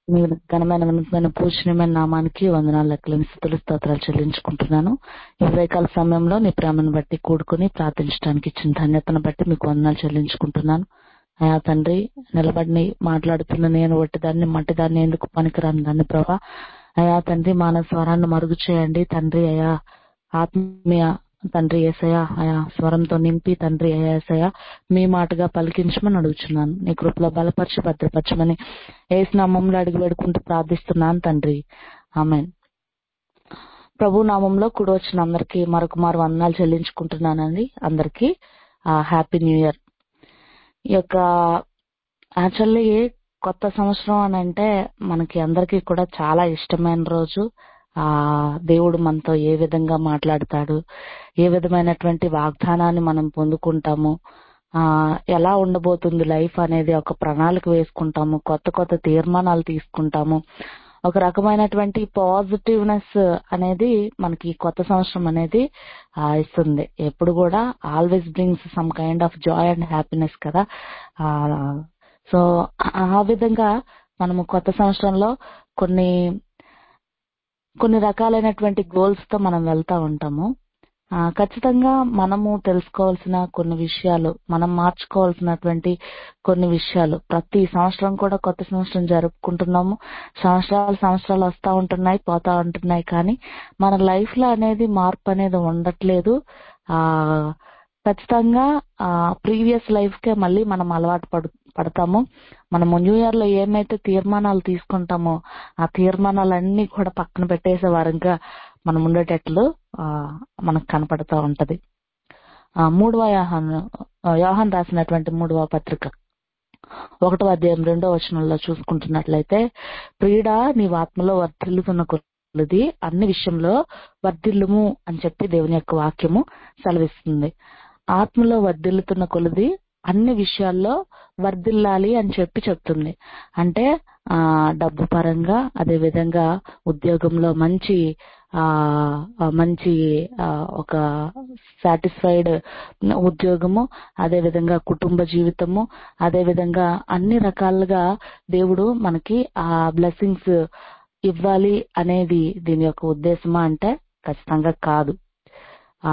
మీ ఘనమైన ఉన్నతమైన పూజనీయమైన నామానికి వందనాలు లెక్కలేని స్థుతులు స్తోత్రాలు చెల్లించుకుంటున్నాను ఈ ఉదయకాల సమయంలో నీ ప్రేమను బట్టి కూడుకుని ప్రార్థించడానికి ఇచ్చిన ధన్యతను బట్టి మీకు వందనాలు చెల్లించుకుంటున్నాను అయా తండ్రి నిలబడి మాట్లాడుతున్న నేను ఒట్టిదాన్ని మట్టిదాన్ని ఎందుకు పనికిరాని దాన్ని ప్రభా అయా తండ్రి మానవ స్వరాన్ని మరుగు చేయండి తండ్రి అయా ఆత్మీయ తండ్రి ఏసయ అయా స్వరంతో నింపి తండ్రి అయా ఏసయ మీ మాటగా పలికించమని అడుగుచున్నాను నీ కృపలో బలపరిచి భద్రపరచమని ఏసు నామంలో అడిగి వేడుకుంటూ ప్రార్థిస్తున్నాను తండ్రి ఆమెన్ ప్రభు నామంలో కూడా వచ్చిన అందరికి మరొక మారు వందనాలు చెల్లించుకుంటున్నానండి అందరికి హ్యాపీ న్యూ ఇయర్ ఈ యొక్క యాక్చువల్లీ కొత్త సంవత్సరం అని అంటే మనకి అందరికీ కూడా చాలా ఇష్టమైన రోజు ఆ దేవుడు మనతో ఏ విధంగా మాట్లాడతాడు ఏ విధమైనటువంటి వాగ్దానాన్ని మనం పొందుకుంటాము ఆ ఎలా ఉండబోతుంది లైఫ్ అనేది ఒక ప్రణాళిక వేసుకుంటాము కొత్త కొత్త తీర్మానాలు తీసుకుంటాము ఒక రకమైనటువంటి పాజిటివ్నెస్ అనేది మనకి కొత్త సంవత్సరం అనేది ఇస్తుంది ఎప్పుడు కూడా always brings some kind of joy and happiness కదా సో ఆ విధంగా మనము కొత్త సంవత్సరంలో కొన్ని కొన్ని రకాలైనటువంటి గోల్స్ తో మనం వెళ్తా ఉంటాము ఖచ్చితంగా మనము తెలుసుకోవాల్సిన కొన్ని విషయాలు మనం మార్చుకోవాల్సినటువంటి కొన్ని విషయాలు ప్రతి సంవత్సరం కూడా కొత్త సంవత్సరం జరుపుకుంటున్నాము సంవత్సరాలు సంవత్సరాలు వస్తా ఉంటున్నాయి పోతా ఉంటున్నాయి కానీ మన లైఫ్ లో అనేది మార్పు అనేది ఉండట్లేదు ఆ ఖచ్చితంగా ప్రీవియస్ లైఫ్ కే మళ్ళీ మనం అలవాటు పడు పడతాము మనము న్యూ ఇయర్ లో ఏమైతే తీర్మానాలు తీసుకుంటామో ఆ తీర్మానాలన్నీ కూడా పక్కన పెట్టేసే వారంగా మనం ఉండేటట్లు మనకు కనపడుతూ ఉంటది మూడవ యాహన్ యోహన్ రాసినటువంటి మూడవ పత్రిక ఒకటో అధ్యాయం రెండో వచనంలో చూసుకుంటున్నట్లయితే ప్రియుడ నీవు ఆత్మలో వర్ధిల్లుతున్న కొలది అన్ని విషయంలో వర్ధిల్లుము అని చెప్పి దేవుని యొక్క వాక్యము సెలవిస్తుంది ఆత్మలో వర్ధిల్లుతున్న కొలది అన్ని విషయాల్లో వర్ధిల్లాలి అని చెప్పి చెప్తుంది అంటే ఆ డబ్బు పరంగా అదే విధంగా ఉద్యోగంలో మంచి ఆ మంచి ఒక సాటిస్ఫైడ్ ఉద్యోగము అదే విధంగా కుటుంబ జీవితము అదే విధంగా అన్ని రకాలుగా దేవుడు మనకి ఆ బ్లెస్సింగ్స్ ఇవ్వాలి అనేది దీని యొక్క ఉద్దేశమా అంటే ఖచ్చితంగా కాదు ఆ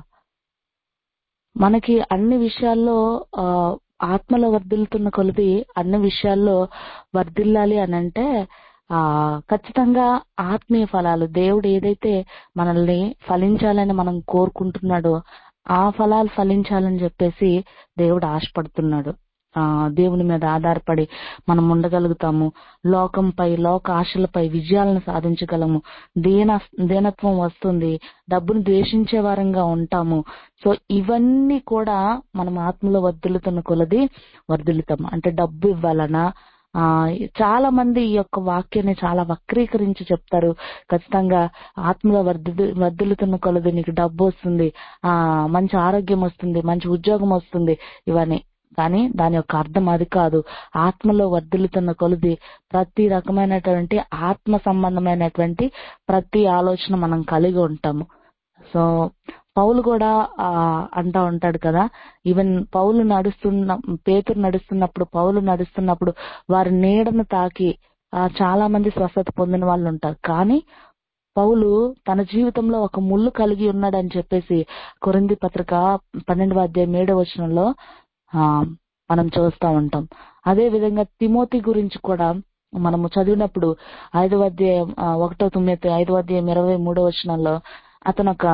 మనకి అన్ని విషయాల్లో ఆత్మలో వర్ధిల్లుతున్న కొలది అన్ని విషయాల్లో వర్ధిల్లాలి అని అంటే ఆ ఖచ్చితంగా ఆత్మీయ ఫలాలు దేవుడు ఏదైతే మనల్ని ఫలించాలని మనం కోరుకుంటున్నాడో ఆ ఫలాలు ఫలించాలని చెప్పేసి దేవుడు ఆశపడుతున్నాడు ఆ దేవుని మీద ఆధారపడి మనం ఉండగలుగుతాము లోకంపై లోక ఆశలపై విజయాలను సాధించగలము దీన దీనత్వం వస్తుంది డబ్బును ద్వేషించే వారంగా ఉంటాము సో ఇవన్నీ కూడా మనం ఆత్మలో వర్ధిల్లుతున్న కొలది వర్ధిల్లుతాము అంటే డబ్బు ఇవ్వాలనా ఆ చాలా మంది ఈ యొక్క వాక్యాన్ని చాలా వక్రీకరించి చెప్తారు ఖచ్చితంగా ఆత్మలో వర్ధి వర్ధిల్లుతున్న కొలది నీకు డబ్బు వస్తుంది ఆ మంచి ఆరోగ్యం వస్తుంది మంచి ఉద్యోగం వస్తుంది ఇవన్నీ కానీ దాని యొక్క అర్థం అది కాదు ఆత్మలో వర్ధిల్లుతున్న కొలది ప్రతి రకమైనటువంటి ఆత్మ సంబంధమైనటువంటి ప్రతి ఆలోచన మనం కలిగి ఉంటాము సో పౌలు కూడా ఆ అంటా ఉంటాడు కదా ఈవెన్ పౌలు నడుస్తున్న పేతురు నడుస్తున్నప్పుడు పౌలు నడుస్తున్నప్పుడు వారి నీడను తాకి చాలా మంది స్వస్థత పొందిన వాళ్ళు ఉంటారు కానీ పౌలు తన జీవితంలో ఒక ముళ్ళు కలిగి ఉన్నాడని చెప్పేసి కొరింది పత్రిక పన్నెండవ అధ్యాయం ఏడవ వచనంలో మనం చూస్తూ ఉంటాం అదే విధంగా తిమోతి గురించి కూడా మనము చదివినప్పుడు ఐదవ అధ్యాయం ఒకటో తొమ్మిది ఐదవ అధ్యాయం ఇరవై మూడో వచనంలో అతను ఒక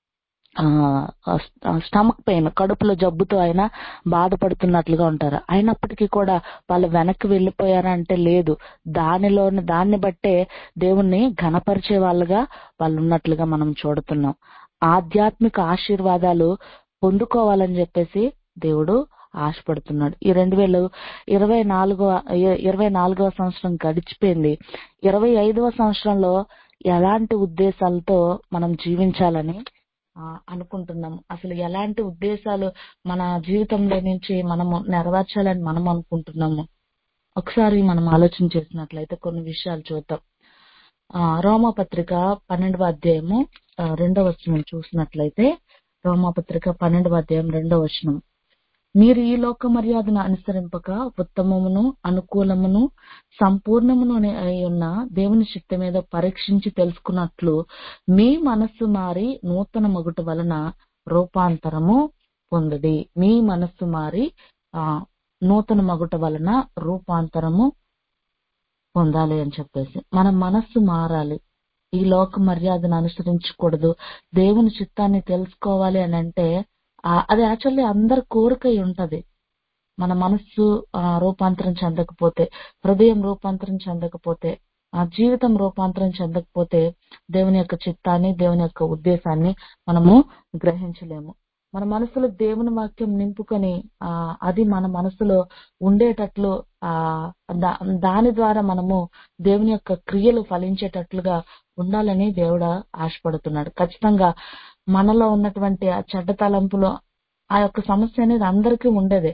స్టమక్ పెయిన్ కడుపులో జబ్బుతో ఆయన బాధపడుతున్నట్లుగా ఉంటారు అయినప్పటికీ కూడా వాళ్ళు వెనక్కి వెళ్ళిపోయారా అంటే లేదు దానిలోని దాన్ని బట్టే దేవుణ్ణి ఘనపరిచే వాళ్ళుగా వాళ్ళు ఉన్నట్లుగా మనం చూడుతున్నాం ఆధ్యాత్మిక ఆశీర్వాదాలు పొందుకోవాలని చెప్పేసి దేవుడు ఆశపడుతున్నాడు ఈ రెండు వేల ఇరవై నాలుగవ ఇరవై నాలుగవ సంవత్సరం గడిచిపోయింది ఇరవై ఐదవ సంవత్సరంలో ఎలాంటి ఉద్దేశాలతో మనం జీవించాలని అనుకుంటున్నాం అసలు ఎలాంటి ఉద్దేశాలు మన జీవితంలో నుంచి మనము నెరవేర్చాలని మనం అనుకుంటున్నాము ఒకసారి మనం ఆలోచన చేసినట్లయితే కొన్ని విషయాలు చూద్దాం రోమపత్రిక పన్నెండవ అధ్యాయము రెండవ వచనం చూసినట్లయితే రోమపత్రిక పన్నెండవ అధ్యాయం రెండవ వచనం మీరు ఈ లోక మర్యాదను అనుసరింపక ఉత్తమమును అనుకూలమును సంపూర్ణమును అయి ఉన్న దేవుని చిత్తం మీద పరీక్షించి తెలుసుకున్నట్లు మీ మనస్సు మారి నూతన మగుట వలన రూపాంతరము పొందుడి మీ మనస్సు మారి ఆ నూతన మగుట వలన రూపాంతరము పొందాలి అని చెప్పేసి మన మనస్సు మారాలి ఈ లోక మర్యాదను అనుసరించకూడదు దేవుని చిత్తాన్ని తెలుసుకోవాలి అని అంటే ఆ- అది యాక్చువల్లీ అందరి కోరిక ఉంటది మన మనస్సు ఆ, రూపాంతరం చెందకపోతే హృదయం రూపాంతరం చెందకపోతే ఆ జీవితం రూపాంతరం చెందకపోతే దేవుని యొక్క చిత్తాన్ని దేవుని యొక్క ఉద్దేశాన్ని మనము గ్రహించలేము మన మనసులో దేవుని వాక్యం నింపుకొని ఆ అది మన మనసులో ఉండేటట్లు ఆ దా- దాని ద్వారా మనము దేవుని యొక్క క్రియలు ఫలించేటట్లుగా ఉండాలని దేవుడు ఆశపడుతున్నాడు ఖచ్చితంగా మనలో ఉన్నటువంటి ఆ చెడ్డ తలంపులు ఆ యొక్క సమస్య అనేది అందరికీ ఉండేదే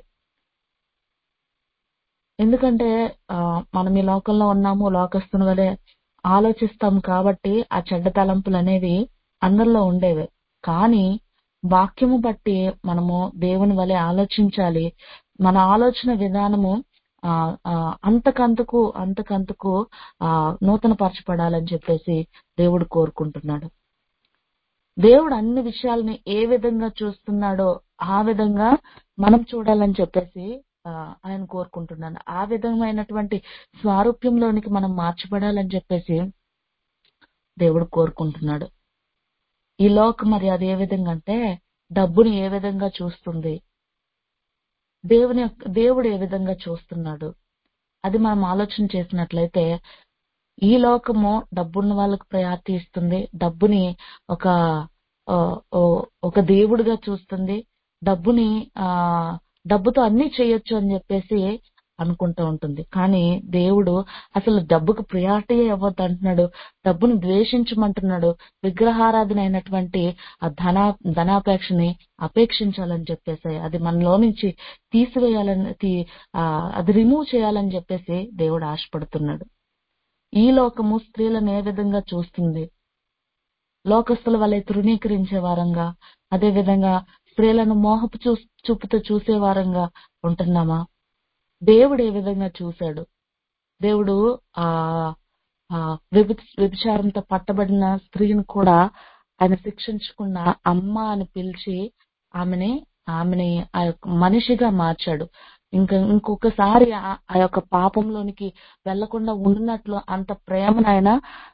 ఎందుకంటే ఆ మనం ఈ లోకంలో ఉన్నాము లోకస్తుని వలె ఆలోచిస్తాం కాబట్టి ఆ చెడ్డ తలంపులు అనేవి అందరిలో ఉండేవే కానీ వాక్యము బట్టి మనము దేవుని వలె ఆలోచించాలి మన ఆలోచన విధానము ఆ ఆ, అంతకంతకు అంతకంతకు ఆ నూతన పరచబడాలని చెప్పేసి దేవుడు కోరుకుంటున్నాడు దేవుడు అన్ని విషయాల్ని ఏ విధంగా చూస్తున్నాడో ఆ విధంగా మనం చూడాలని చెప్పేసి ఆ, ఆయన కోరుకుంటున్నాడు ఆ విధమైనటువంటి స్వారూప్యంలోనికి మనం మార్చబడాలని చెప్పేసి దేవుడు కోరుకుంటున్నాడు ఈ లోక మరి అది ఏ విధంగా అంటే డబ్బుని ఏ విధంగా చూస్తుంది దేవుని యొక్క దేవుడు ఏ విధంగా చూస్తున్నాడు అది మనం ఆలోచన చేసినట్లయితే ఈ లోకము డబ్బున్న వాళ్ళకు ప్రయారిటీ ఇస్తుంది డబ్బుని ఒక ఆ, ఓ, ఒక దేవుడిగా చూస్తుంది డబ్బుని ఆ డబ్బుతో అన్ని చేయొచ్చు అని చెప్పేసి అనుకుంటూ ఉంటుంది కానీ దేవుడు అసలు డబ్బుకు ప్రియారిటీ ఇవ్వద్దు అంటున్నాడు డబ్బును ద్వేషించమంటున్నాడు విగ్రహారాధన అయినటువంటి ఆ ధనా ధనాపేక్షని అపేక్షించాలని చెప్పేసి అది మనలో నుంచి తీసివేయాలని తీ- ఆ, అది రిమూవ్ చేయాలని చెప్పేసి దేవుడు ఆశపడుతున్నాడు ఈ లోకము స్త్రీలను ఏ విధంగా చూస్తుంది లోకస్తుల వలె తృణీకరించే వారంగా అదే విధంగా స్త్రీలను మోహపు చూ చూపుతో చూసే వారంగా ఉంటున్నామా దేవుడు ఏ విధంగా చూశాడు దేవుడు ఆ ఆ వ్యభి- వ్యభిచారంతో పట్టబడిన స్త్రీని కూడా ఆయన శిక్షించకుండా అమ్మ అని పిలిచి ఆమెని ఆమెని ఆ యొక్క మనిషిగా మార్చాడు ఇంకా ఇంకొకసారి ఆ- ఆ యొక్క పాపంలోనికి వెళ్లకుండా ఉండినట్లు అంత ప్రేమను ఆయన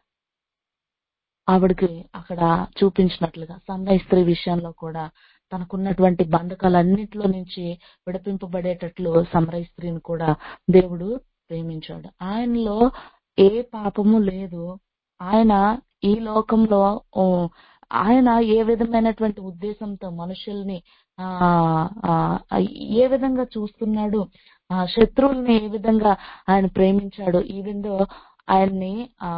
ఆవిడకి అక్కడ చూపించినట్లుగా సంఘ స్త్రీ విషయంలో కూడా తనకున్నటువంటి బంధకాలన్నిటిలో నుంచి విడిపింపబడేటట్లు సమరయ స్త్రీని కూడా దేవుడు ప్రేమించాడు ఆయనలో ఏ పాపము లేదు ఆయన ఈ లోకంలో ఓ, ఆయన ఏ విధమైనటువంటి ఉద్దేశంతో మనుషుల్ని ఆ ఆ, ఏ విధంగా చూస్తున్నాడు ఆ శత్రువుల్ని ఏ విధంగా ఆయన ప్రేమించాడు ఈవెందో ఆయన్ని ఆ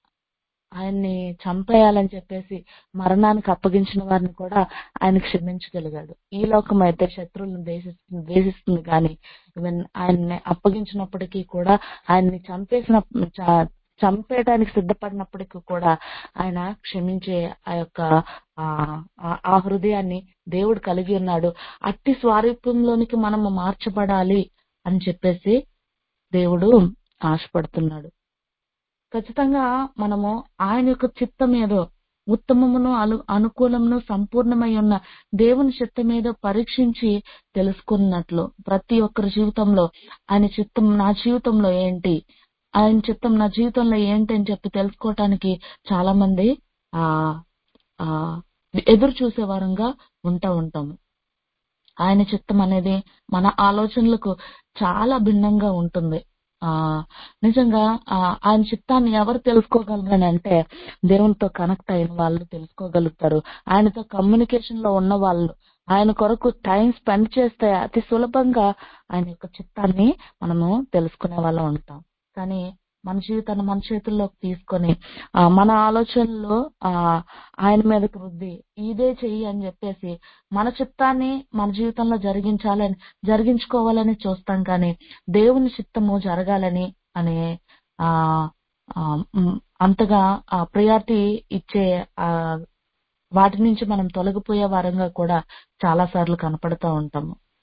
ఆయన్ని చంపేయాలని చెప్పేసి మరణానికి అప్పగించిన వారిని కూడా ఆయన క్షమించగలిగాడు ఈ లోకం అయితే శత్రువులను ద్వేషిస్తుంది ద్వేషిస్తుంది కానీ ఈవెన్ ఆయన్ని అప్పగించినప్పటికీ కూడా ఆయన్ని చంపేసిన చ- చంపేయడానికి సిద్ధపడినప్పటికీ కూడా ఆయన క్షమించే ఆ యొక్క ఆ ఆ- ఆ హృదయాన్ని దేవుడు కలిగి ఉన్నాడు అట్టి స్వారూప్యంలోనికి మనము మార్చబడాలి అని చెప్పేసి దేవుడు ఆశపడుతున్నాడు ఖచ్చితంగా మనము ఆయన యొక్క చిత్తం ఏదో ఉత్తమమును అను అనుకూలమును సంపూర్ణమై ఉన్న దేవుని చిత్తం ఏదో పరీక్షించి తెలుసుకున్నట్లు ప్రతి ఒక్కరి జీవితంలో ఆయన చిత్తం నా జీవితంలో ఏంటి ఆయన చిత్తం నా జీవితంలో ఏంటి అని చెప్పి తెలుసుకోవటానికి చాలా మంది ఆ ఆ ఎదురు చూసే వారంగా ఉంటా ఉంటాము ఆయన చిత్తం అనేది మన ఆలోచనలకు చాలా భిన్నంగా ఉంటుంది ఆ నిజంగా ఆ ఆయన చిత్తాన్ని ఎవరు తెలుసుకోగలరని అంటే దేవునితో కనెక్ట్ అయిన వాళ్ళు తెలుసుకోగలుగుతారు ఆయనతో కమ్యూనికేషన్ లో ఉన్న వాళ్ళు ఆయన కొరకు టైం స్పెండ్ చేస్తే అతి సులభంగా ఆయన యొక్క చిత్తాన్ని మనము తెలుసుకునే వాళ్ళం ఉంటాం కానీ మన జీవితాన్ని మన చేతుల్లోకి తీసుకొని ఆ మన ఆలోచనలు ఆ ఆయన మీదకి రుద్ది ఇదే చెయ్యి అని చెప్పేసి మన చిత్తాన్ని మన జీవితంలో జరిగించాలని జరిగించుకోవాలని చూస్తాం కానీ దేవుని చిత్తము జరగాలని అనే ఆ ఆ, మ్, అంతగా ఆ ప్రియారిటీ ఇచ్చే ఆ వాటి నుంచి మనం తొలగిపోయే వారంగా కూడా చాలా సార్లు కనపడుతూ ఉంటాము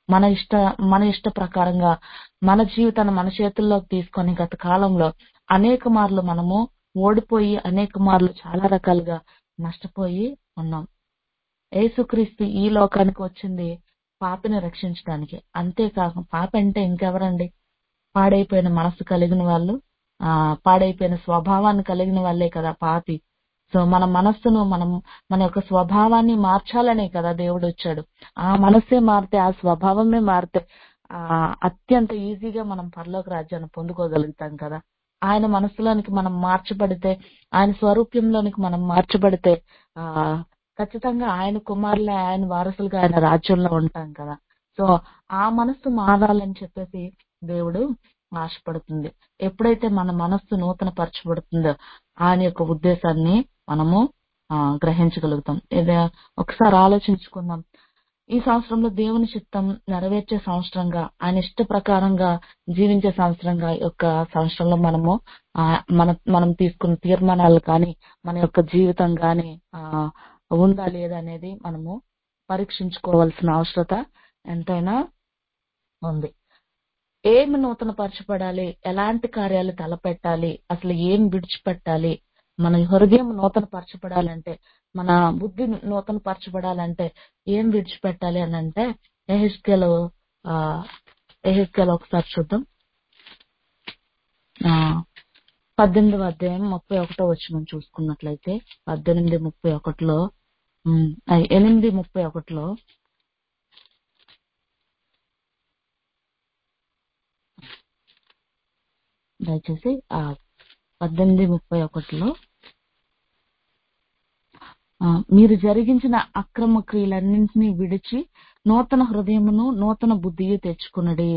మన ఇష్ట మన ఇష్ట ప్రకారంగా మన జీవితాన్ని మన చేతుల్లోకి తీసుకొని గత కాలంలో అనేక మార్లు మనము ఓడిపోయి అనేక మార్లు చాలా రకాలుగా నష్టపోయి ఉన్నాం యేసుక్రీస్తు ఈ లోకానికి వచ్చింది పాపిని రక్షించడానికి అంతేకాక పాప అంటే ఇంకెవరండి పాడైపోయిన మనసు కలిగిన వాళ్ళు ఆ పాడైపోయిన స్వభావాన్ని కలిగిన వాళ్ళే కదా పాపి సో మన మనస్సును మనం మన యొక్క స్వభావాన్ని మార్చాలనే కదా దేవుడు వచ్చాడు ఆ మనస్సే మారితే ఆ స్వభావమే మారితే ఆ అత్యంత ఈజీగా మనం పరలోక రాజ్యాన్ని పొందుకోగలుగుతాం కదా ఆయన మనసులోనికి మనం మార్చబడితే ఆయన స్వరూప్యంలోనికి మనం మార్చబడితే ఆ ఖచ్చితంగా ఆయన కుమారులే ఆయన వారసులుగా ఆయన రాజ్యంలో ఉంటాం కదా సో ఆ మనస్సు మారాలని చెప్పేసి దేవుడు ఆశపడుతుంది ఎప్పుడైతే మన మనస్సు నూతన పరచబడుతుందో ఆయన యొక్క ఉద్దేశాన్ని మనము ఆ గ్రహించగలుగుతాం ఇది ఒకసారి ఆలోచించుకుందాం ఈ సంవత్సరంలో దేవుని చిత్తం నెరవేర్చే సంవత్సరంగా ఆయన ఇష్ట ప్రకారంగా జీవించే సంవత్సరంగా ఈ యొక్క సంవత్సరంలో మనము ఆ మన మనం తీసుకున్న తీర్మానాలు కానీ మన యొక్క జీవితం కానీ ఆ ఉందా లేదా అనేది మనము పరీక్షించుకోవాల్సిన అవసరత ఎంతైనా ఉంది ఏమి నూతన పరచబడాలి ఎలాంటి కార్యాలు తలపెట్టాలి అసలు ఏం విడిచిపెట్టాలి మన హృదయం నూతన పరచబడాలంటే మన బుద్ధి నూతన పరచబడాలంటే ఏం విడిచిపెట్టాలి అని అంటే ఎహెస్కెల్ ఆ ఎహెస్కెల్ ఒకసారి చూద్దాం ఆ పద్దెనిమిదవ అధ్యాయం ముప్పై ఒకటో వచ్చి మనం చూసుకున్నట్లయితే పద్దెనిమిది ముప్పై ఒకటిలో ఉమ్, అయ్ ఎనిమిది ముప్పై ఒకటిలో దయచేసి ఆ పద్దెనిమిది ముప్పై ఒకటిలో ఆ, మీరు జరిగించిన అక్రమ క్రియలన్నింటినీ విడిచి నూతన హృదయమును నూతన బుద్ధియు తెచ్చుకున్నది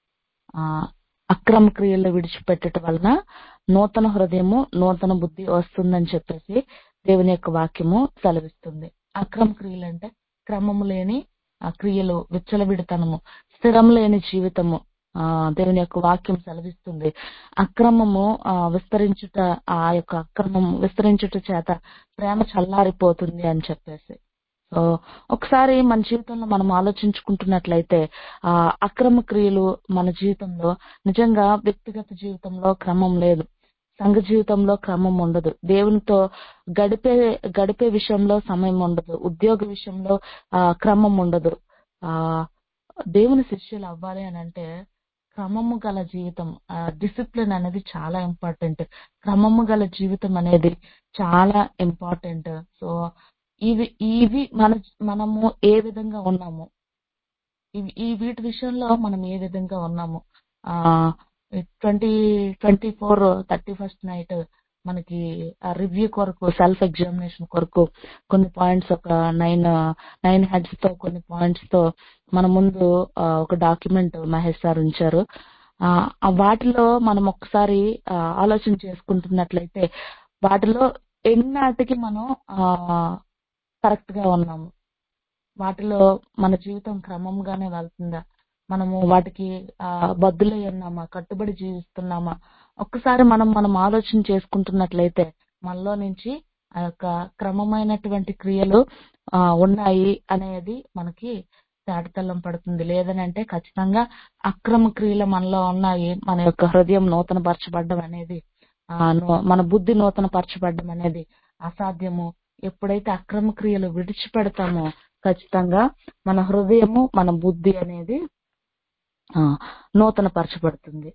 ఆ అక్రమ క్రియలు విడిచిపెట్టడం వలన నూతన హృదయము నూతన బుద్ధి వస్తుందని చెప్పేసి దేవుని యొక్క వాక్యము సెలవిస్తుంది అక్రమ క్రియలు అంటే క్రమము లేని ఆ క్రియలు విచ్చలవిడితనము స్థిరం లేని జీవితము ఆ దేవుని యొక్క వాక్యం సెలవిస్తుంది అక్రమము ఆ విస్తరించుట ఆ యొక్క అక్రమము విస్తరించుట చేత ప్రేమ చల్లారిపోతుంది అని చెప్పేసి సో ఒకసారి మన జీవితంలో మనం ఆలోచించుకుంటున్నట్లయితే ఆ అక్రమ క్రియలు మన జీవితంలో నిజంగా వ్యక్తిగత జీవితంలో క్రమం లేదు సంఘ జీవితంలో క్రమం ఉండదు దేవునితో గడిపే గడిపే విషయంలో సమయం ఉండదు ఉద్యోగ విషయంలో ఆ క్రమం ఉండదు ఆ దేవుని శిష్యులు అవ్వాలి అని అంటే క్రమము గల జీవితం డిసిప్లిన్ అనేది చాలా ఇంపార్టెంట్ క్రమము గల జీవితం అనేది చాలా ఇంపార్టెంట్ సో ఇవి ఇవి మన మనము ఏ విధంగా ఉన్నాము ఇవి ఈ వీటి విషయంలో మనం ఏ విధంగా ఉన్నాము ఆ twenty twenty four thirty first night మనకి రివ్యూ కొరకు సెల్ఫ్ ఎగ్జామినేషన్ కొరకు కొన్ని పాయింట్స్ ఒక నైన్ నైన్ హెడ్స్ తో కొన్ని పాయింట్స్ తో మన ముందు ఆ, ఒక డాక్యుమెంట్ మహేష్ సార్ ఉంచారు ఆ ఆ వాటిలో మనం ఒకసారి ఆ, ఆలోచన చేసుకుంటున్నట్లయితే వాటిలో ఎన్నాటికి మనం ఆ కరెక్ట్ గా ఉన్నాము వాటిలో మన జీవితం క్రమంగానే వెళ్తుందా మనము వాటికి ఆ బద్దులై ఉన్నామా కట్టుబడి జీవిస్తున్నామా ఒక్కసారి మనం మనం ఆలోచన చేసుకుంటున్నట్లయితే మనలో నుంచి ఆ యొక్క క్రమమైనటువంటి క్రియలు ఆ ఉన్నాయి అనేది మనకి తేటతెల్లం పడుతుంది లేదనంటే ఖచ్చితంగా అక్రమ క్రియలు మనలో ఉన్నాయి మన యొక్క హృదయం నూతన పరచబడ్డం అనేది ఆ నూ- మన బుద్ధి నూతన పరచబడ్డం అనేది అసాధ్యము ఎప్పుడైతే అక్రమ క్రియలు విడిచిపెడతామో ఖచ్చితంగా మన హృదయము మన బుద్ధి అనేది ఆ, నూతన పరచబడుతుంది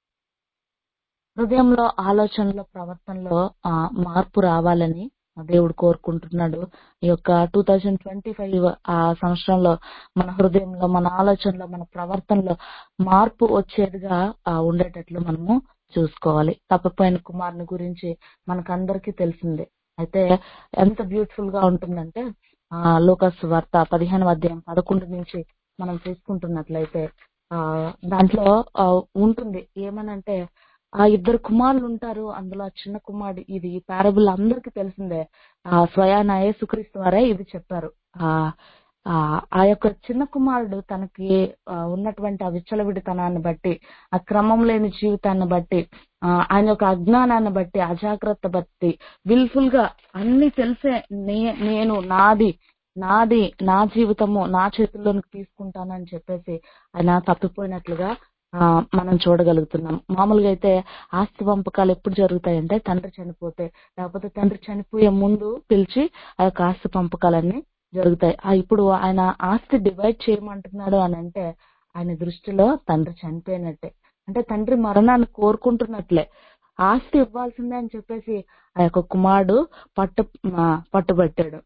హృదయంలో ఆలోచనలో ప్రవర్తనలో ఆ, మార్పు రావాలని దేవుడు కోరుకుంటున్నాడు ఈ యొక్క టూ థౌజండ్ ట్వంటీ ఫైవ్ ఆ సంవత్సరంలో మన హృదయంలో మన ఆలోచనలో మన ప్రవర్తనలో మార్పు వచ్చేదిగా ఆ, ఉండేటట్లు మనము చూసుకోవాలి తప్పిపోయిన కుమారుని గురించి మనకందరికీ తెలిసిందే అయితే ఎంత బ్యూటిఫుల్ గా ఉంటుందంటే ఆ లోకస్ వార్త పదిహేను అధ్యాయం పదకొండు నుంచి మనం చూసుకుంటున్నట్లయితే ఆ దాంట్లో ఆ, ఉంటుంది ఏమనంటే ఆ ఇద్దరు కుమారులు ఉంటారు అందులో ఆ చిన్న కుమారుడు ఇది పారబుల్ అందరికీ తెలిసిందే ఆ స్వయాన యేసుక్రీస్తు వారే ఇది చెప్పారు ఆ ఆ ఆ యొక్క చిన్న కుమారుడు తనకి ఆ, ఉన్నటువంటి ఆ విచ్చలవిడితనాన్ని బట్టి ఆ క్రమం లేని జీవితాన్ని బట్టి ఆ, ఆయన యొక్క అజ్ఞానాన్ని బట్టి అజాగ్రత్త బట్టి విల్ఫుల్ గా అన్ని తెలిసే నే- నేను నాది నాది నా జీవితము నా చేతుల్లోనికి తీసుకుంటానని చెప్పేసి ఆయన తప్పిపోయినట్లుగా ఆ, మనం చూడగలుగుతున్నాం మామూలుగా అయితే ఆస్తి పంపకాలు ఎప్పుడు జరుగుతాయంటే తండ్రి చనిపోతే లేకపోతే తండ్రి చనిపోయే ముందు పిలిచి ఆ యొక్క ఆస్తి పంపకాలన్నీ జరుగుతాయి ఆ ఇప్పుడు ఆయన ఆస్తి డివైడ్ చేయమంటున్నాడు అని అంటే ఆయన దృష్టిలో తండ్రి చనిపోయినట్టే అంటే తండ్రి మరణాన్ని కోరుకుంటున్నట్లే ఆస్తి ఇవ్వాల్సిందే అని చెప్పేసి ఆ యొక్క కుమారుడు పట్టు ఆ, పట్టుబట్టాడు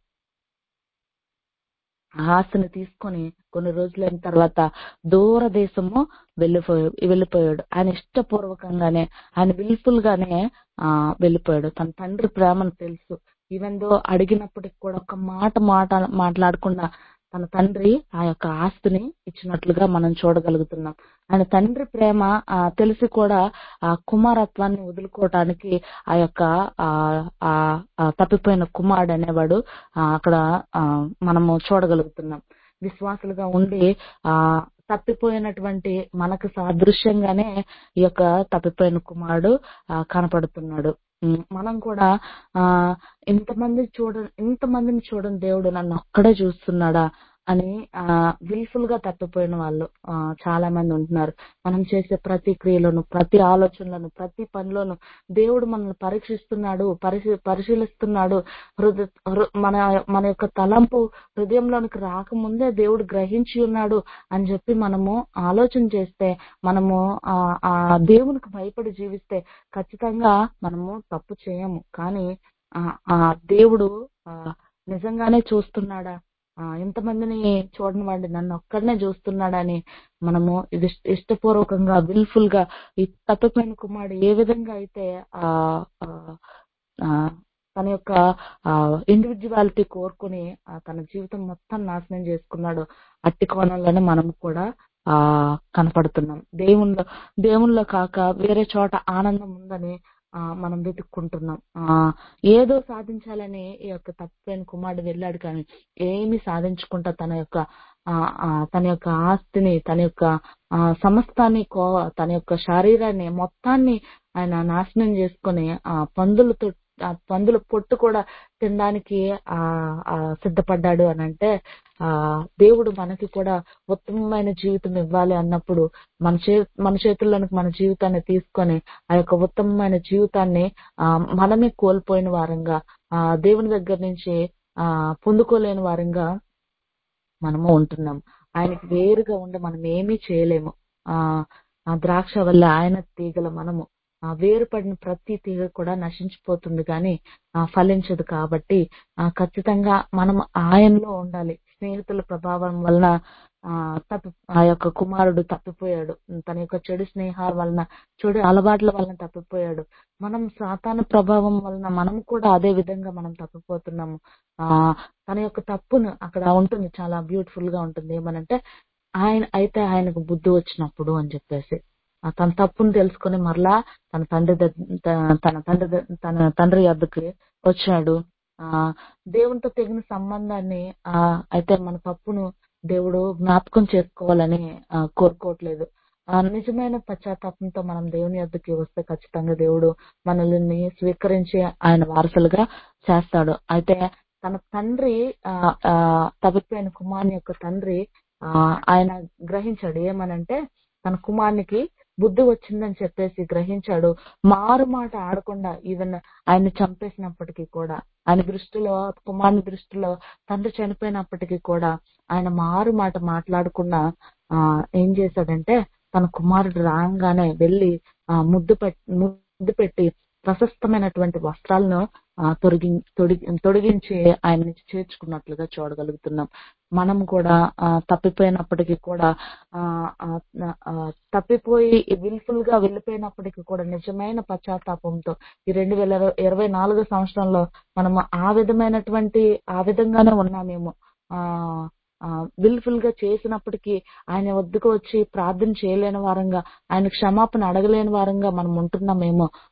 ఆ ఆస్తిని తీసుకొని కొన్ని రోజులైన తర్వాత దూర దేశము వెళ్ళిపోయాడు వెళ్ళిపోయాడు ఆయన ఇష్టపూర్వకంగానే ఆయన విల్ఫుల్ గానే ఆ వెళ్ళిపోయాడు తన తండ్రి ప్రేమను తెలుసు ఈవెన్ దో అడిగినప్పటికి కూడా ఒక మాట మాట మాట్లాడకుండా తన తండ్రి ఆ యొక్క ఆస్తిని ఇచ్చినట్లుగా మనం చూడగలుగుతున్నాం ఆయన తండ్రి ప్రేమ ఆ, తెలిసి కూడా ఆ కుమారత్వాన్ని వదులుకోవటానికి ఆ యొక్క ఆ ఆ ఆ తప్పిపోయిన కుమారుడు అనేవాడు ఆ, అక్కడ ఆ, మనము చూడగలుగుతున్నాం విశ్వాసులుగా ఉండి ఆ తప్పిపోయినటువంటి మనకు సాదృశ్యంగానే ఈ యొక్క తప్పిపోయిన కుమారుడు ఆ, కనపడుతున్నాడు ఉమ్, మనం కూడా ఆ ఇంతమంది చూడ ఇంతమందిని చూడని దేవుడు నన్ను ఒక్కడే చూస్తున్నాడా అని ఆ విల్ఫుల్ గా తప్పిపోయిన వాళ్ళు ఆ, చాలా మంది ఉంటున్నారు మనం చేసే ప్రతి క్రియలోను ప్రతి ఆలోచనలను ప్రతి పనిలోను దేవుడు మనల్ని పరీక్షిస్తున్నాడు పరిశీ పరిశీలిస్తున్నాడు హృదయ హృ- మన మన యొక్క తలంపు హృదయంలోనికి రాకముందే దేవుడు గ్రహించి ఉన్నాడు అని చెప్పి మనము ఆలోచన చేస్తే మనము ఆ ఆ దేవునికి భయపడి జీవిస్తే ఖచ్చితంగా మనము తప్పు చేయము కానీ ఆ ఆ దేవుడు ఆ నిజంగానే చూస్తున్నాడా ఆ ఇంతమందిని చూడని వాడిని నన్ను ఒక్కడనే చూస్తున్నాడని మనము ఇది ఇష్ట- ఇష్టపూర్వకంగా విల్ఫుల్ గా ఈ తప్పిపోయిన కుమారుడు ఏ విధంగా అయితే ఆ ఆ, ఆ, తన యొక్క ఇండివిజువాలిటీ కోరుకుని ఆ, తన జీవితం మొత్తం నాశనం చేసుకున్నాడు అట్టి కోణంలోనే మనం కూడా ఆ కనపడుతున్నాం దేవుణ్ణిలో దేవుణ్ణిలో కాక వేరే చోట ఆనందం ఉందని ఆ మనం వెతుక్కుంటున్నాం ఆ ఏదో సాధించాలని ఈ యొక్క తప్పిపోయిన కుమారుడు వెళ్ళాడు కానీ ఏమి సాధించుకుంటా తన యొక్క ఆ ఆ, తన యొక్క ఆస్తిని తన యొక్క ఆ సమస్తాన్ని కో తన యొక్క శరీరాన్ని మొత్తాన్ని ఆయన నాశనం చేసుకొని ఆ పందులతో ఆ పందుల పొట్టు కూడా తినడానికి ఆ ఆ సిద్ధపడ్డాడు అని అంటే ఆ దేవుడు మనకి కూడా ఉత్తమమైన జీవితం ఇవ్వాలి అన్నప్పుడు మన చే మన చేతుల్లోనికి మన జీవితాన్ని తీసుకొని ఆ యొక్క ఉత్తమమైన జీవితాన్ని ఆ మనమే కోల్పోయిన వారంగా ఆ దేవుని దగ్గర నుంచి ఆ పొందుకోలేని వారంగా మనము ఉంటున్నాం ఆయనకి వేరుగా ఉండి మనం ఏమీ చేయలేము ఆ ఆ ద్రాక్ష వల్ల ఆయన తీగల మనము ఆ వేరుపడిన ప్రతి తీగ కూడా నశించిపోతుంది కానీ ఆ ఫలించదు కాబట్టి ఆ ఖచ్చితంగా మనం ఆయనలో ఉండాలి స్నేహితుల ప్రభావం వలన ఆ తప్పి ఆ యొక్క కుమారుడు తప్పిపోయాడు తన యొక్క చెడు స్నేహాల వలన చెడు అలవాట్ల వలన తప్పిపోయాడు మనం సాతాను ప్రభావం వలన మనం కూడా అదే విధంగా మనం తప్పిపోతున్నాము ఆ తన యొక్క తప్పును అక్కడ ఉంటుంది చాలా బ్యూటిఫుల్ గా ఉంటుంది ఏమనంటే ఆయన అయితే ఆయనకు బుద్ధి వచ్చినప్పుడు అని చెప్పేసి ఆ తన తప్పును తెలుసుకొని మరలా తన తండ్రి దగ్- త- తన తండ్రి ద- తన తండ్రి వద్దకు వచ్చాడు ఆ దేవునితో తెగిన సంబంధాన్ని ఆ అయితే మన తప్పును దేవుడు జ్ఞాపకం చేసుకోవాలని ఆ, కోరుకోవట్లేదు ఆ నిజమైన పశ్చాత్తాపంతో మనం దేవుని యొద్దకి వస్తే ఖచ్చితంగా దేవుడు మనల్ని స్వీకరించి ఆయన వారసులుగా చేస్తాడు అయితే తన తండ్రి ఆ ఆ, తప్పిపోయిన కుమారుని యొక్క తండ్రి ఆ ఆయన గ్రహించాడు ఏమనంటే తన కుమారునికి బుద్ధి వచ్చిందని చెప్పేసి గ్రహించాడు మారు మాట ఆడకుండా ఈవెన్ ఆయన్ని చంపేసినప్పటికీ కూడా ఆయన దృష్టిలో కుమారుని దృష్టిలో తండ్రి చనిపోయినప్పటికీ కూడా ఆయన మారు మాట మాట్లాడకుండా ఆ ఏం చేశాడంటే తన కుమారుడు రాగానే వెళ్ళి ఆ ముద్దు పెట్టి ముద్దు పెట్టి ప్రశస్తమైనటువంటి వస్త్రాలను ఆ తొడిగి తొడిగి తొడిగించి ఆయన నుంచి చేర్చుకున్నట్లుగా చూడగలుగుతున్నాం మనం కూడా ఆ తప్పిపోయినప్పటికీ కూడా ఆ ఆ, ఆ, తప్పిపోయి విల్ఫుల్ గా వెళ్ళిపోయినప్పటికీ కూడా నిజమైన పశ్చాత్తాపంతో ఈ రెండు వేల ఇరవై నాలుగు సంవత్సరంలో మనం ఆ విధమైనటువంటి ఆ విధంగానే ఉన్నామేమో ఆ విల్ఫుల్ గా చేసినప్పటికీ ఆయన వద్దకు వచ్చి ప్రార్థన చేయలేని వారంగా ఆయన క్షమాపణ అడగలేని వారంగా మనం ఉంటున్నామేమో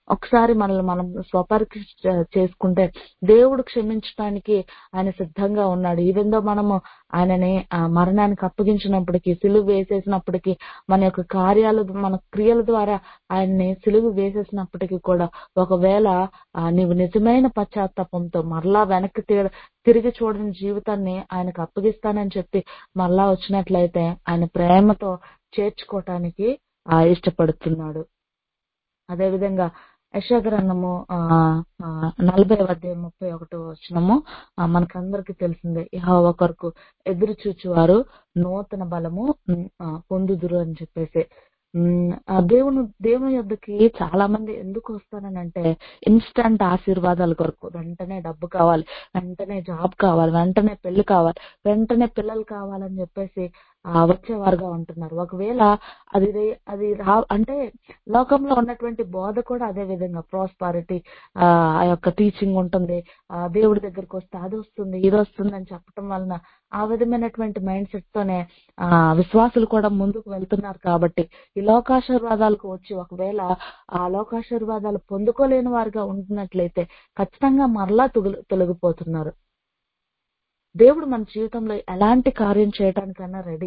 ఒకసారి మనల్ని మనం స్వపరీక్ష చే- చేసుకుంటే దేవుడు క్షమించడానికి ఆయన సిద్ధంగా ఉన్నాడు ఈవెందో మనము ఆయనని ఆ మరణానికి అప్పగించినప్పటికీ సిలువ వేసేసినప్పటికీ మన యొక్క కార్యాలు మన క్రియల ద్వారా ఆయన్ని సిలువ వేసేసినప్పటికీ కూడా ఒకవేళ ఆ, నీవు నిజమైన పశ్చాత్తాపంతో మరలా వెనక్కి తి- తిరిగి చూడని జీవితాన్ని ఆయనకు అప్పగిస్తానని చెప్పి మరలా వచ్చినట్లయితే ఆయన ప్రేమతో చేర్చుకోవటానికి ఆ, ఇష్టపడుతున్నాడు అదేవిధంగా యశగ్రంథము ఆ ఆ, నలభై అధ్యాయం ముప్పై ఒకటో వచ్చినము మనకందరికి తెలిసిందే యెహోవా కొరకు ఎదురు చూచువారు నూతన బలము ఉమ్, ఆ, పొందుదురు అని చెప్పేసి ఉమ్, ఆ దేవుని దేవుని యొద్దకి చాలా మంది ఎందుకు వస్తారని అంటే ఇన్స్టంట్ ఆశీర్వాదాల కొరకు వెంటనే డబ్బు కావాలి వెంటనే జాబ్ కావాలి వెంటనే పెళ్లి కావాలి వెంటనే పిల్లలు కావాలని చెప్పేసి ఆ, వచ్చేవారుగా ఉంటున్నారు ఒకవేళ అది రే- అది రా అంటే లోకంలో ఉన్నటువంటి బోధ కూడా అదే విధంగా ప్రాస్పారిటీ ఆ ఆ యొక్క టీచింగ్ ఉంటుంది ఆ దేవుడి దగ్గరికి వస్తే అది వస్తుంది ఇది వస్తుంది అని చెప్పడం వలన ఆ విధమైనటువంటి మైండ్ సెట్ తోనే ఆ విశ్వాసులు కూడా ముందుకు వెళ్తున్నారు కాబట్టి ఈ లోకాశీర్వాదాలకు వచ్చి ఒకవేళ ఆ లోకాశీర్వాదాలు పొందుకోలేని వారుగా ఉంటున్నట్లయితే ఖచ్చితంగా మరలా తొలగి తొలగిపోతున్నారు దేవుడు మన జీవితంలో ఎలాంటి కార్యం చేయటానికన్నా రెడీ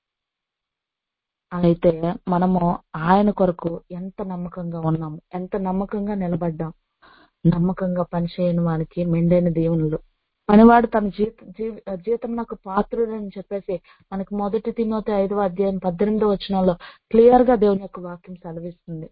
అయితే మనము ఆయన కొరకు ఎంత నమ్మకంగా ఉన్నాము ఎంత నమ్మకంగా నిలబడ్డాం నమ్మకంగా పనిచేయని వానికి మెండైన దేవునులు పనివాడు తన జీత జీ- జీతం నాకు పాత్రుడు అని చెప్పేసి మనకు మొదటి తిమోతి ఐదవ అధ్యాయం పద్దెనిమిదో వచనంలో క్లియర్ గా దేవుని యొక్క వాక్యం సెలవిస్తుంది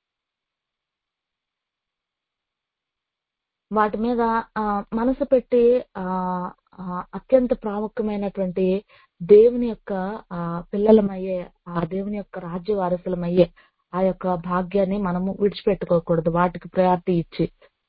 వాటి మీద ఆ, మనసు పెట్టి ఆ ఆ, అత్యంత ప్రాముఖ్యమైనటువంటి దేవుని యొక్క ఆ పిల్లలమయ్యే ఆ దేవుని యొక్క రాజ్య వారసులమయ్యే ఆ యొక్క భాగ్యాన్ని మనము విడిచిపెట్టుకోకూడదు వాటికి ప్రయారిటీ ఇచ్చి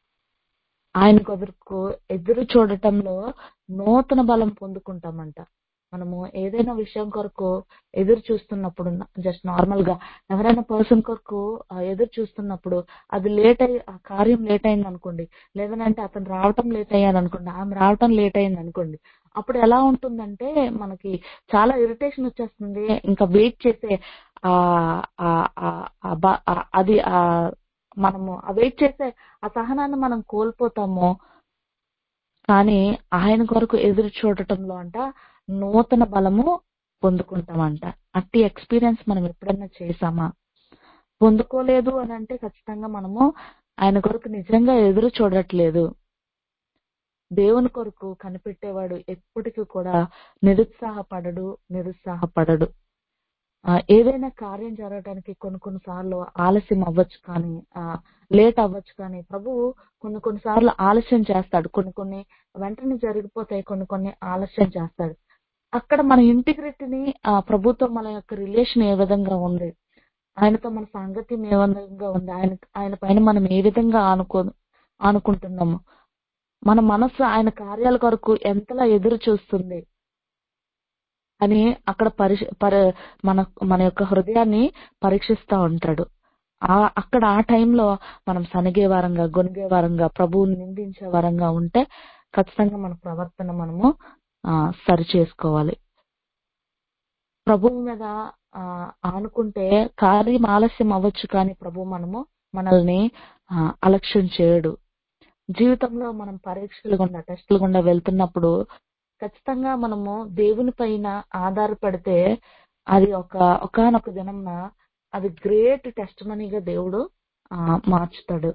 ఆయన కొరకు ఎదురు చూడటంలో నూతన బలం పొందుకుంటామంట మనము ఏదైనా విషయం కొరకు ఎదురు చూస్తున్నప్పుడు జస్ట్ నార్మల్ గా ఎవరైనా పర్సన్ కొరకు ఆ, ఎదురు చూస్తున్నప్పుడు అది లేట్ అయ్యి ఆ కార్యం లేట్ అయింది అనుకోండి లేదనంటే అతను రావటం లేట్ అయ్యాడు అనుకోండి ఆమె రావటం లేట్ అయింది అనుకోండి అప్పుడు ఎలా ఉంటుందంటే మనకి చాలా ఇరిటేషన్ వచ్చేస్తుంది ఇంకా వెయిట్ చేసే ఆ ఆ ఆ- ఆ బ- ఆ- అది ఆ మనము ఆ వెయిట్ చేసే ఆ సహనాన్ని మనం కోల్పోతాము కానీ ఆయన కొరకు ఎదురు చూడటంలో అంట నూతన బలము పొందుకుంటామంట అట్టి ఎక్స్పీరియన్స్ మనం ఎప్పుడైనా చేసామా పొందుకోలేదు అని అంటే ఖచ్చితంగా మనము ఆయన కొరకు నిజంగా ఎదురు చూడట్లేదు దేవుని కొరకు కనిపెట్టేవాడు ఎప్పటికీ కూడా నిరుత్సాహపడడు నిరుత్సాహపడడు ఆ, ఏదైనా కార్యం జరగడానికి కొన్ని కొన్ని సార్లు ఆలస్యం అవ్వచ్చు కానీ ఆ లేట్ అవ్వచ్చు కానీ ప్రభువు కొన్ని కొన్ని సార్లు ఆలస్యం చేస్తాడు కొన్ని కొన్ని వెంటనే జరిగిపోతాయి కొన్ని కొన్ని ఆలస్యం చేస్తాడు అక్కడ మన ఇంటిగ్రిటీని ఆ ప్రభుతో మన యొక్క రిలేషన్ ఏ విధంగా ఉంది ఆయనతో మన సాంగత్యం ఏ విధంగా ఉంది ఆయన ఆయన పైన మనం ఏ విధంగా ఆనుకో ఆనుకుంటున్నాము మన మనస్సు ఆయన కార్యాల కొరకు ఎంతలా ఎదురు చూస్తుంది అని అక్కడ పరిశ పర మన మన యొక్క హృదయాన్ని పరీక్షిస్తా ఉంటాడు ఆ అక్కడ ఆ టైంలో మనం సనిగే వారంగా గొనిగే వారంగా ప్రభువుని నిందించే వారంగా ఉంటే ఖచ్చితంగా మన ప్రవర్తన మనము ఆ సరి చేసుకోవాలి ప్రభువు మీద ఆ ఆనుకుంటే కార్యం ఆలస్యం అవ్వచ్చు కానీ ప్రభు మనము మనల్ని ఆ, అలక్ష్యం చేయడు జీవితంలో మనం పరీక్షలు గుండా టెస్టులు గుండా వెళ్తున్నప్పుడు ఖచ్చితంగా మనము దేవుని పైన ఆధారపడితే అది ఒక ఒకానొక దినంన అది గ్రేట్ టెస్ట్ మనీగా దేవుడు ఆ, మార్చుతాడు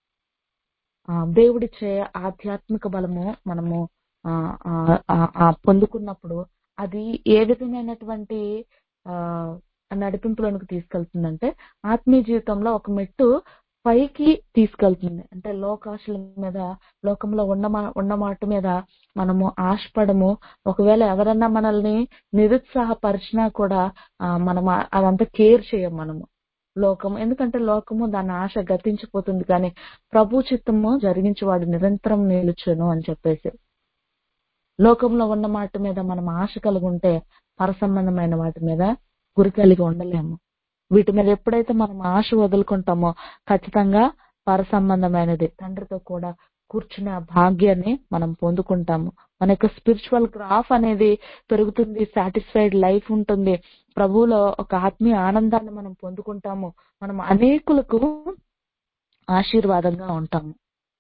ఆ, దేవుడిచ్చే ఆధ్యాత్మిక బలము మనము ఆ, ఆ, ఆ, ఆ, పొందుకున్నప్పుడు అది ఏ విధమైనటువంటి ఆ నడిపింపులోనికి తీసుకెళ్తుందంటే ఆత్మీయ జీవితంలో ఒక మెట్టు పైకి తీసుకెళ్తుంది అంటే లోకాశల మీద లోకంలో ఉన్న మా- ఉన్న మాట మీద మనము ఆశపడము ఒకవేళ ఎవరన్నా మనల్ని నిరుత్సాహపరిచినా కూడా ఆ, మనం ఆ- అదంతా కేర్ చేయం మనము లోకము ఎందుకంటే లోకము దాని ఆశ గతించిపోతుంది కానీ ప్రభు చిత్తము జరిగించేవాడు నిరంతరం నిలుచును అని చెప్పేసి లోకంలో ఉన్న మాట మీద మనం ఆశ కలిగి ఉంటే పరసంబంధమైన వాటి మీద గురి కలిగి ఉండలేము వీటి మీద ఎప్పుడైతే మనం ఆశ వదులుకుంటామో ఖచ్చితంగా పరసంబంధమైనది తండ్రితో కూడా కూర్చునే ఆ భాగ్యాన్ని మనం పొందుకుంటాము మన యొక్క స్పిరిచువల్ గ్రాఫ్ అనేది పెరుగుతుంది సాటిస్ఫైడ్ లైఫ్ ఉంటుంది ప్రభువులో ఒక ఆత్మీయ ఆనందాన్ని మనం పొందుకుంటాము మనం అనేకులకు ఆశీర్వాదంగా ఉంటాము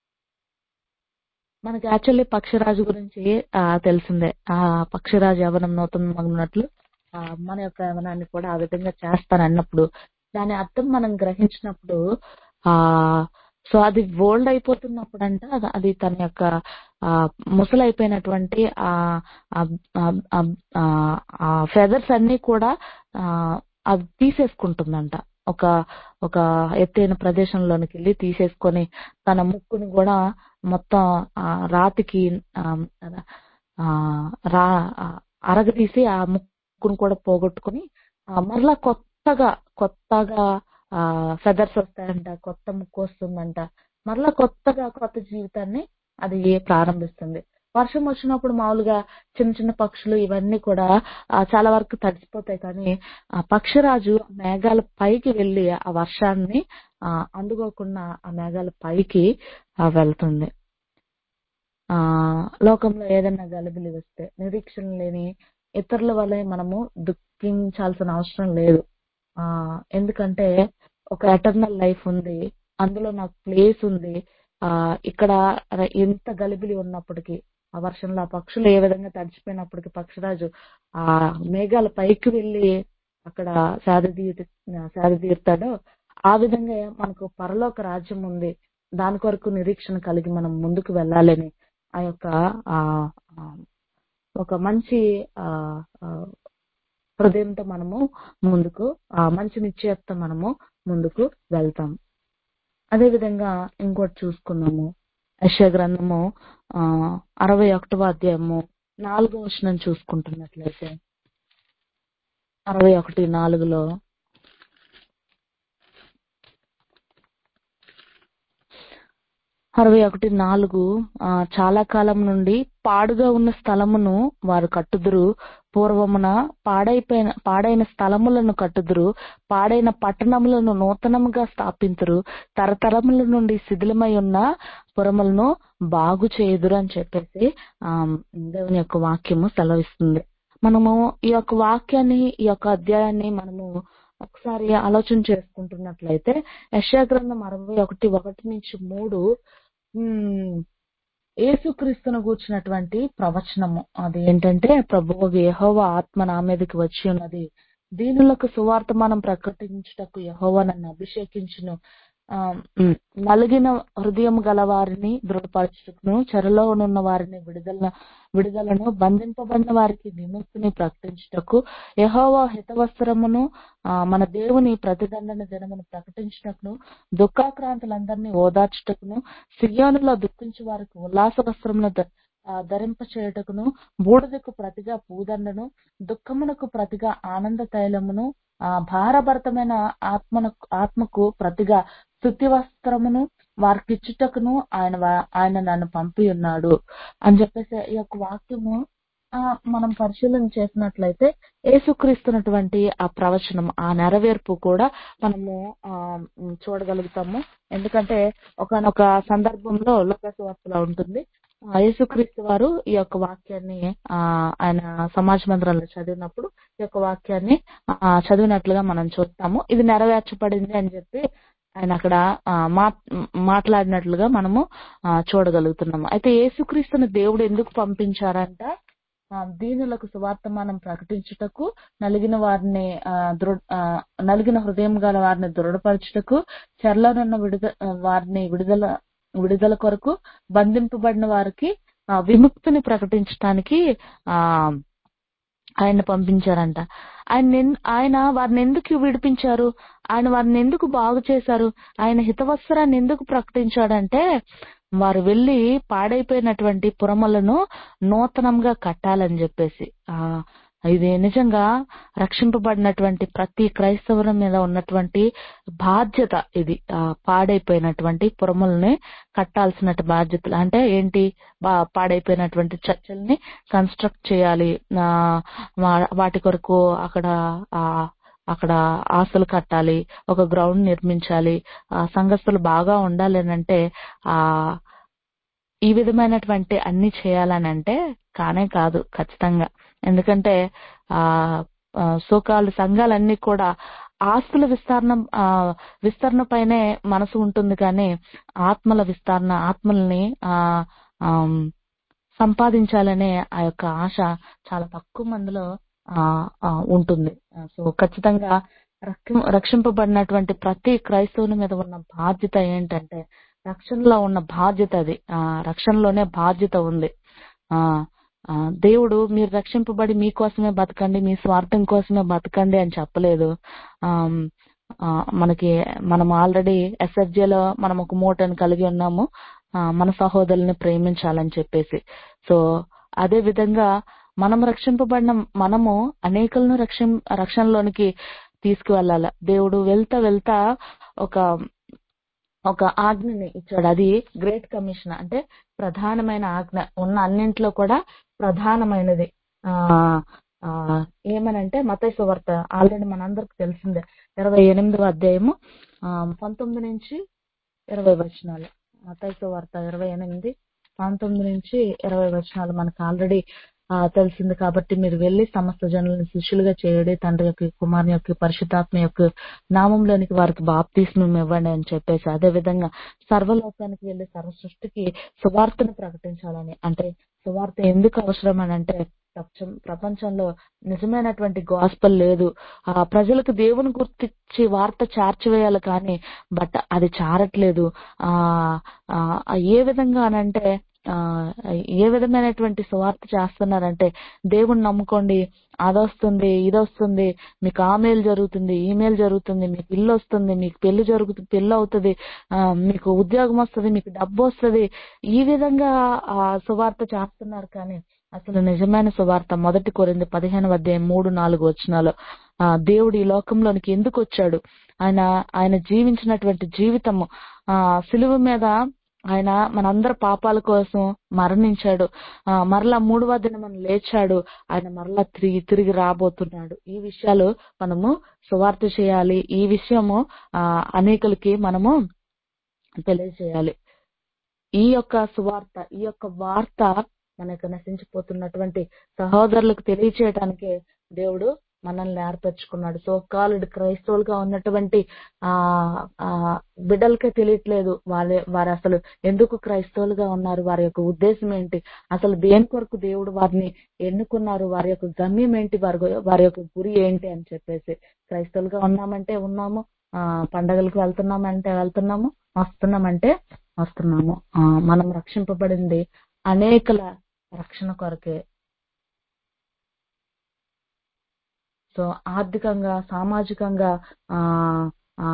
మనకి యాక్చువల్లీ పక్షిరాజు గురించి ఆ, తెలిసిందే ఆ పక్షిరాజు యవనం నూతన మగ్నట్లు ఆ, మన యొక్క యవనాన్ని కూడా ఆ విధంగా చేస్తాను అన్నప్పుడు దాని అర్థం మనం గ్రహించినప్పుడు ఆ సో అది ఓల్డ్ అయిపోతున్నప్పుడు అంట అది- అది తన యొక్క ఆ ముసలైపోయినటువంటి ఆ ఆ ఫెదర్స్ అన్ని కూడా ఆ అది తీసేసుకుంటుందంట ఒక ఒక ఎత్తైన ప్రదేశంలోనికి వెళ్ళి తీసేసుకొని తన ముక్కుని కూడా మొత్తం ఆ రాతికి ఆ, ఆ, రా ఆ, అరగదీసి ఆ ముక్కును కూడా పోగొట్టుకొని ఆ, మరలా కొత్తగా కొత్తగా ఆ ఫెదర్స్ వస్తాయంట కొత్త ముక్కు వస్తుందంట మరలా కొత్తగా కొత్త జీవితాన్ని అది ప్రారంభిస్తుంది వర్షం వచ్చినప్పుడు మామూలుగా చిన్న చిన్న పక్షులు ఇవన్నీ కూడా ఆ, చాలా వరకు తడిసిపోతాయి కానీ ఆ పక్షిరాజు మేఘాల పైకి వెళ్ళి ఆ వర్షాన్ని ఆ, అందుకోకుండా ఆ మేఘాల పైకి ఆ, వెళ్తుంది ఆ లోకంలో ఏదైనా గలిబిలి వస్తే నిరీక్షణ లేని ఇతరుల వల్లే మనము దుఃఖించాల్సిన అవసరం లేదు ఆ ఎందుకంటే ఒక ఎటర్నల్ లైఫ్ ఉంది అందులో నాకు ప్లేస్ ఉంది ఆ ఇక్కడ ఎంత గలిబిలి ఉన్నప్పటికీ ఆ వర్షంలో ఆ పక్షులు ఏ విధంగా తడిచిపోయినప్పటికీ పక్షిరాజు ఆ మేఘాల పైకి వెళ్ళి అక్కడ సేద తీరు సేద తీరుతాడో ఆ విధంగా మనకు పరలోక రాజ్యం ఉంది దాని కొరకు నిరీక్షణ కలిగి మనం ముందుకు వెళ్ళాలని ఆ యొక్క ఆ ఆ, ఒక మంచి ఆ ఆ, హృదయంతో మనము ముందుకు ఆ మంచి నిశ్చయత మనము ముందుకు వెళ్తాం అదే విధంగా ఇంకోటి చూసుకుందాము యెషయా గ్రంథము ఆ అరవై ఒకటవ అధ్యాయము నాలుగో వచనం చూసుకుంటున్నట్లయితే అరవై ఒకటి నాలుగులో అరవై ఒకటి నాలుగు ఆ, చాలా కాలం నుండి పాడుగా ఉన్న స్థలమును వారు కట్టుదురు పూర్వమున పాడైపోయిన పాడైన స్థలములను కట్టుదురు పాడైన పట్టణములను నూతనముగా స్థాపింతురు తరతరముల నుండి శిథిలమై ఉన్న పురములను బాగు చేయుదురు అని చెప్పేసి ఆ దేవుని యొక్క వాక్యము సెలవిస్తుంది మనము ఈ యొక్క వాక్యాన్ని ఈ యొక్క అధ్యాయాన్ని మనము ఒకసారి ఆలోచన చేసుకుంటున్నట్లయితే యెషయా గ్రంథం అరవై ఒకటి ఒకటి నుంచి మూడు ఉమ్, యేసుక్రీస్తును కూర్చున్నటువంటి ప్రవచనము అది ఏంటంటే ప్రభు యెహోవా ఆత్మ నా మీదకి వచ్చి ఉన్నది దీనులకు సువార్తమానం ప్రకటించుటకు యెహోవా నన్ను అభిషేకించును ఆ, ఉమ్, నలిగిన హృదయం గల వారిని దృఢపరచుటకును చెరలో ఉన్న వారిని విడుదల విడుదలను బంధింపబడిన వారికి విముక్తిని ప్రకటించుటకు యెహోవా హితవస్త్రమును ఆ, మన దేవుని ప్రతిదండన దినమును ప్రకటించుటకును దుఃఖాక్రాంతులందరినీ ఓదార్చుటకును సియోనులో దుఃఖించు వారికి ఉల్లాస వస్త్రమును ధ- ఆ, ధరింప చేయుటకును బూడిదకు ప్రతిగా పూదండను దుఃఖమునకు ప్రతిగా ఆనంద తైలమును ఆ భారభరితమైన ఆత్మను ఆత్మకు ప్రతిగా స్థుతి వస్త్రమును వారికి ఇచ్చుటకును ఆయన వా- ఆయన నన్ను పంపి ఉన్నాడు అని చెప్పేసి ఈ యొక్క వాక్యము ఆ, మనం పరిశీలన చేసినట్లయితే యేసుక్రీస్తున్నటువంటి ఆ ప్రవచనం ఆ నెరవేర్పు కూడా మనము ఆ ఉమ్, చూడగలుగుతాము ఎందుకంటే ఒకనొక సందర్భంలో లోకసువార్తలో ఉంటుంది ఆ, యేసుక్రీస్తు వారు ఈ యొక్క వాక్యాన్ని ఆ ఆయన సమాజ మందిరంలో చదివినప్పుడు ఈ యొక్క వాక్యాన్ని ఆ, చదివినట్లుగా మనం చూస్తాము ఇది నెరవేర్చబడింది అని చెప్పి ఆయన అక్కడ ఆ, మాట్- మాట్లాడినట్లుగా మనము ఆ, చూడగలుగుతున్నాము అయితే యేసుక్రీస్తుని దేవుడు ఎందుకు పంపించారంట ఆ, దీనులకు సువార్తమానం ప్రకటించుటకు నలిగిన వారిని ఆ, దృఢ ఆ, నలిగిన హృదయం గల వారిని దృఢపరచుటకు చెరలోనున్న విడుద ఆ, వారిని విడుదల విడుదల కొరకు బంధింపబడిన వారికి ఆ, విముక్తిని ప్రకటించడానికి ఆ ఆయన పంపించారంట ఆయన ఎన్- ఆయన వారిని ఎందుకు విడిపించారు ఆయన వారిని ఎందుకు బాగు చేశారు ఆయన హితవత్సరాన్ని ఎందుకు ప్రకటించాడంటే వారు వెళ్లి పాడైపోయినటువంటి పురములను నూతనంగా కట్టాలని చెప్పేసి ఆ ఇది నిజంగా రక్షింపబడినటువంటి ప్రతి క్రైస్తవుల మీద ఉన్నటువంటి బాధ్యత ఇది ఆ పాడైపోయినటువంటి పురములని కట్టాల్సిన బాధ్యతలు అంటే ఏంటి బా- పాడైపోయినటువంటి చర్చల్ని కన్స్ట్రక్ట్ చేయాలి ఆ, వా- వాటి కొరకు అక్కడ ఆ అక్కడ ఆస్తులు కట్టాలి ఒక గ్రౌండ్ నిర్మించాలి ఆ సంఘస్థులు బాగా ఉండాలి అని అంటే ఆ ఈ విధమైనటువంటి అన్ని చేయాలని అంటే కానే కాదు ఖచ్చితంగా ఎందుకంటే ఆ ఆ, సోకాలు సంఘాలన్నీ కూడా ఆస్తుల విస్తరణ ఆ, విస్తరణ పైనే మనసు ఉంటుంది కానీ ఆత్మల విస్తరణ ఆత్మల్ని ఆ ఆమ్, సంపాదించాలనే ఆ యొక్క ఆశ చాలా తక్కువ మందిలో ఆ, ఆ, ఉంటుంది సో ఖచ్చితంగా రక్ష- రక్షింపబడినటువంటి ప్రతి క్రైస్తవుని మీద ఉన్న బాధ్యత ఏంటంటే రక్షణలో ఉన్న బాధ్యత అది ఆ రక్షణలోనే బాధ్యత ఉంది ఆ ఆ, దేవుడు మీరు రక్షింపబడి మీకోసమే బతకండి మీ స్వార్థం కోసమే బతకండి అని చెప్పలేదు ఆమ్, ఆ, మనకి మనం ఆల్రెడీ లో మనం ఒక మూటను కలిగి ఉన్నాము ఆ, మన సహోదరుల్ని ప్రేమించాలని చెప్పేసి సో అదే విధంగా మనం రక్షింపబడిన మనము అనేకులను రక్షణ రక్షణలోనికి తీసుకువెళ్ళాలి దేవుడు వెళ్తా వెళ్తా ఒక ఒక ఆజ్ఞని ఇచ్చాడు అది గ్రేట్ కమిషన్ అంటే ప్రధానమైన ఆజ్ఞ ఉన్న అన్నింట్లో కూడా ప్రధానమైనది ఆ ఆ ఏమనంటే మతైసు సువార్త ఆల్రెడీ మనందరికి తెలిసిందే ఇరవై ఎనిమిదవ అధ్యాయము ఆ, పంతొమ్మిది నుంచి ఇరవై వచనాలు మతైసు వార్త ఇరవై ఎనిమిది పంతొమ్మిది నుంచి ఇరవై వచనాలు మనకు ఆల్రెడీ తెలిసింది కాబట్టి మీరు వెళ్లి సమస్త జనులను శిష్యులుగా చేయడి తండ్రి యొక్క కుమారుని యొక్క పరిశుద్ధాత్మ యొక్క నామంలోనికి వారికి బాప్తీస్మం ఇవ్వండి అని చెప్పేసి అదే విధంగా సర్వలోకానికి వెళ్లి సర్వ సృష్టికి సువార్తను ప్రకటించాలని అంటే సువార్త ఎందుకు అవసరం అని అంటే ప్రపంచం- ప్రపంచంలో నిజమైనటువంటి గాస్పల్ లేదు ఆ ప్రజలకు దేవుని గుర్తించి వార్త చార్చివేయాలి కానీ బట్ అది చారట్లేదు ఆ ఆ, ఏ విధంగా అనంటే ఆ ఏ విధమైనటువంటి సువార్త చేస్తున్నారంటే దేవుణ్ణి నమ్ముకోండి అదొస్తుంది ఇదొస్తుంది మీకు ఆ మేలు జరుగుతుంది ఈ మేలు జరుగుతుంది మీకు ఇల్లు వస్తుంది మీకు పెళ్లి జరుగుతుంది పెళ్లి అవుతుంది ఆ, మీకు ఉద్యోగం వస్తుంది మీకు డబ్బు వస్తుంది ఈ విధంగా ఆ సువార్త చేస్తున్నారు కానీ అసలు నిజమైన సువార్త మొదటి కొరింది పదిహేను అధ్యాయం మూడు నాలుగు వచనాలు ఆ దేవుడు ఈ లోకంలోనికి ఎందుకు వచ్చాడు ఆయన ఆయన జీవించినటువంటి జీవితము ఆ సిలువ మీద ఆయన మనందరి పాపాల కోసం మరణించాడు ఆ మరలా మూడవ దినం లేచాడు ఆయన మరలా తిరిగి తిరిగి రాబోతున్నాడు ఈ విషయాలు మనము సువార్త చేయాలి ఈ విషయము ఆ అనేకులకి మనము తెలియజేయాలి ఈ యొక్క సువార్త ఈ యొక్క వార్త మనకు నశించిపోతున్నటువంటి సహోదరులకు తెలియచేయటానికే దేవుడు మనల్ని ఏర్పరచుకున్నాడు సో కాలుడు క్రైస్తవులుగా ఉన్నటువంటి ఆ ఆ బిడ్డలకే తెలియట్లేదు వారి వారు అసలు ఎందుకు క్రైస్తవులుగా ఉన్నారు వారి యొక్క ఉద్దేశం ఏంటి అసలు దేని కొరకు దేవుడు వారిని ఎన్నుకున్నారు వారి యొక్క గమ్యం ఏంటి వారి వారి యొక్క గురి ఏంటి అని చెప్పేసి క్రైస్తవులుగా ఉన్నామంటే ఉన్నాము ఆ పండగలకు వెళ్తున్నామంటే వెళ్తున్నాము వస్తున్నామంటే వస్తున్నాము ఆ మనం రక్షింపబడింది అనేకల రక్షణ కొరకే సో ఆర్థికంగా సామాజికంగా ఆ ఆ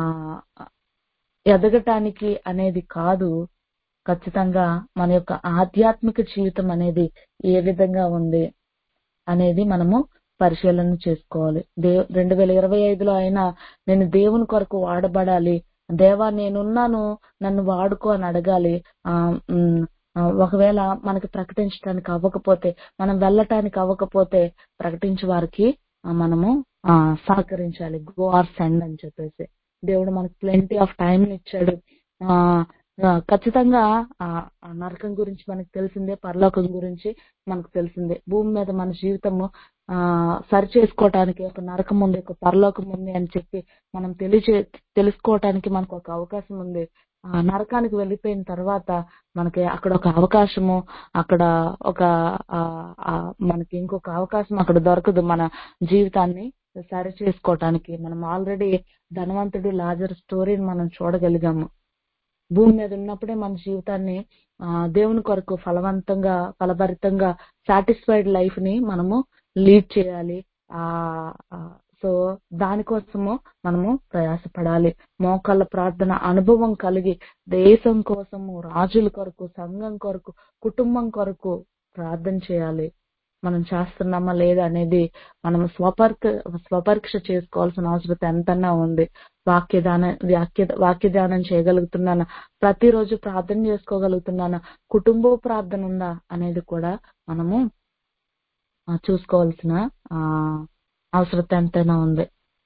ఎదగటానికి అనేది కాదు ఖచ్చితంగా మన యొక్క ఆధ్యాత్మిక జీవితం అనేది ఏ విధంగా ఉంది అనేది మనము పరిశీలన చేసుకోవాలి దేవ్ రెండు వేల ఇరవై ఐదులో అయినా నేను దేవుని కొరకు వాడబడాలి దేవా నేనున్నాను నన్ను వాడుకో అని అడగాలి ఆ ఉమ్, ఆ, ఒకవేళ మనకి ప్రకటించడానికి అవ్వకపోతే మనం వెళ్ళటానికి అవ్వకపోతే ప్రకటించే వారికి ఆ, మనము ఆ సహకరించాలి గో ఆర్ సెండ్ అని చెప్పేసి దేవుడు మనకు ప్లెంటీ ఆఫ్ టైం ఇచ్చాడు ఆ ఆ, ఖచ్చితంగా ఆ ఆ నరకం గురించి మనకు తెలిసిందే పరలోకం గురించి మనకు తెలిసిందే భూమి మీద మన జీవితము ఆ సరి చేసుకోవటానికి ఒక నరకం ఉంది ఒక పరలోకం ఉంది అని చెప్పి మనం తెలియచే తెలుసుకోవటానికి మనకు ఒక అవకాశం ఉంది ఆ నరకానికి వెళ్ళిపోయిన తర్వాత మనకి అక్కడ ఒక అవకాశము అక్కడ ఒక ఆ, ఆ, మనకి ఇంకొక అవకాశం అక్కడ దొరకదు మన జీవితాన్ని సరి చేసుకోవటానికి మనం ఆల్రెడీ ధనవంతుడు లాజర్ స్టోరీని మనం చూడగలిగాము భూమి మీద ఉన్నప్పుడే మన జీవితాన్ని ఆ, దేవుని కొరకు ఫలవంతంగా ఫలభరితంగా సాటిస్ఫైడ్ లైఫ్ ని మనము లీడ్ చేయాలి ఆ ఆ, సో దానికోసము మనము ప్రయాసపడాలి మోకాళ్ళ ప్రార్థన అనుభవం కలిగి దేశం కోసము రాజుల కొరకు సంఘం కొరకు కుటుంబం కొరకు ప్రార్థన చేయాలి మనం చేస్తున్నామా లేదా అనేది మనం స్వపర్క స్వపరీక్ష చేసుకోవాల్సిన అవసరం ఎంతన్నా ఉంది వాక్య దాన వాక్య వాక్య ధ్యానం చేయగలుగుతున్నానా ప్రతిరోజు ప్రార్థన చేసుకోగలుగుతున్నానా కుటుంబ ప్రార్థన ఉందా అనేది కూడా మనము ఆ, చూసుకోవాల్సిన ఆ అవసరం ఎంతైనా ఉంది